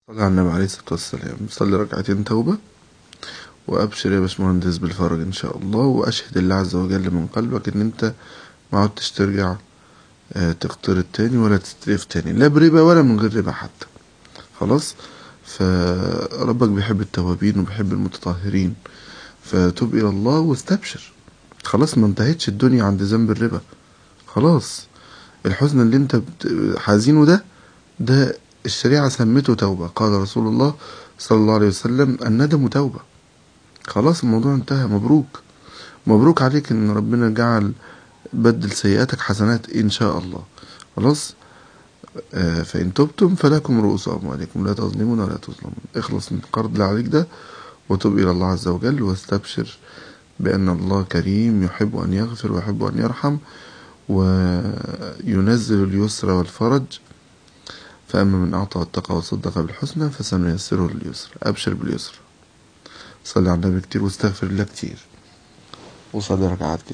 صلى على النبي عليه الصلاة والسلام صلي ركعتين توبة وأبشر يا باشمهندس بالفرج إن شاء الله وأشهد الله عز وجل من قلبك إن أنت ما عدتش ترجع تقترض تاني ولا تستلف تاني لا بربا ولا من غير ربا حتى خلاص فربك بيحب التوابين وبيحب المتطهرين فتوب إلى الله واستبشر خلاص ما انتهتش الدنيا عند ذنب الربا خلاص الحزن اللي انت حزينه ده ده الشريعة سمته توبة قال رسول الله صلى الله عليه وسلم الندم توبة خلاص الموضوع انتهى مبروك مبروك عليك ان ربنا جعل بدل سيئاتك حسنات ان شاء الله خلاص آه فإن تبتم فلكم رؤوس أموالكم لا تظلمون ولا تظلمون اخلص من القرض اللي عليك ده وتب إلى الله عز وجل واستبشر بأن الله كريم يحب أن يغفر ويحب أن يرحم وينزل اليسر والفرج فأما من أعطى واتقى وصدق بالحسنى فسنيسره لليسر أبشر باليسر صلي على النبي كتير واستغفر الله كتير وصلي ركعات كتير